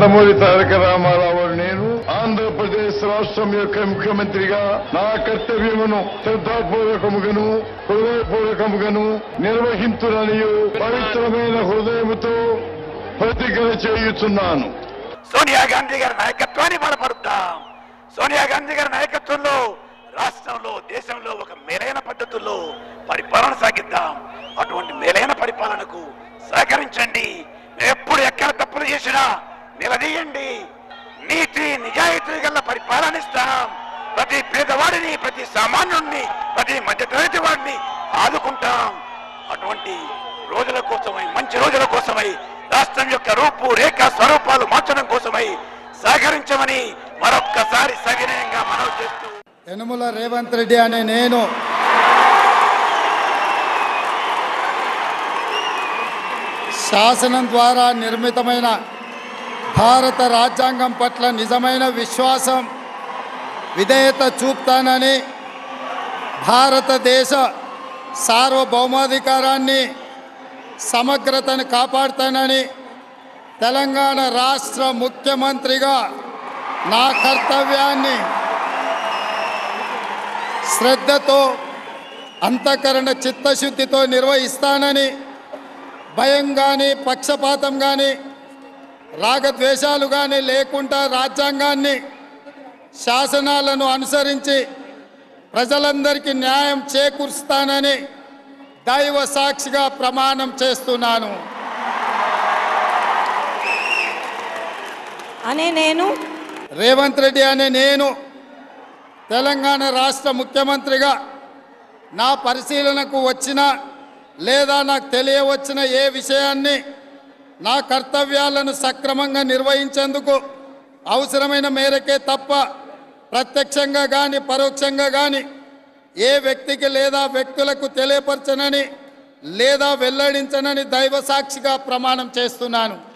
నందమూరి తారక రామారావు నేను ఆంధ్రప్రదేశ్ రాష్ట్రం యొక్క ముఖ్యమంత్రిగా నా కర్తవ్యమును శ్రద్ధాపూర్వకముగాను హృదయపూర్వకముగాను నిర్వహించుననియు పవిత్రమైన హృదయముతో ప్రతిజ్ఞ చేయుచున్నాను సోనియా గాంధీ గారి నాయకత్వాన్ని బలపరుద్దాం సోనియా గాంధీ గారి నాయకత్వంలో రాష్ట్రంలో దేశంలో ఒక మేలైన పద్ధతుల్లో పరిపాలన సాగిద్దాం అటువంటి మేలైన పరిపాలనకు సహకరించండి మేము ఎప్పుడు ఎక్కడ తప్పులు చేసినా నిలదీయండి నీతి నిజాయితీ గల పరిపాలన ఇస్తాం ప్రతి పేదవాడిని ప్రతి సామాన్యుడిని ప్రతి మధ్యతరగతి వాడిని ఆదుకుంటాం అటువంటి రోజుల కోసమై మంచి రోజుల కోసమై రాష్ట్రం యొక్క రూపు రేఖ స్వరూపాలు మార్చడం కోసమై సహకరించమని మరొక్కసారి సవినయంగా మనవి చేస్తూ యనుమల రేవంత్ రెడ్డి అనే నేను శాసనం ద్వారా నిర్మితమైన భారత రాజ్యాంగం పట్ల నిజమైన విశ్వాసం విధేయత చూపుతానని భారతదేశ సార్వభౌమాధికారాన్ని సమగ్రతను కాపాడుతానని తెలంగాణ రాష్ట్ర ముఖ్యమంత్రిగా నా కర్తవ్యాన్ని శ్రద్ధతో అంతఃకరణ చిత్తశుద్ధితో నిర్వహిస్తానని భయం కానీ పక్షపాతం కానీ రాగద్వేషాలు కానీ లేకుండా రాజ్యాంగాన్ని శాసనాలను అనుసరించి ప్రజలందరికీ న్యాయం చేకూరుస్తానని దైవ సాక్షిగా ప్రమాణం చేస్తున్నాను అనే నేను రేవంత్ రెడ్డి అనే నేను తెలంగాణ రాష్ట్ర ముఖ్యమంత్రిగా నా పరిశీలనకు వచ్చిన లేదా నాకు తెలియవచ్చిన ఏ విషయాన్ని నా కర్తవ్యాలను సక్రమంగా నిర్వహించేందుకు అవసరమైన మేరకే తప్ప ప్రత్యక్షంగా కానీ పరోక్షంగా కానీ ఏ వ్యక్తికి లేదా వ్యక్తులకు తెలియపరచనని లేదా వెల్లడించనని దైవ సాక్షిగా ప్రమాణం చేస్తున్నాను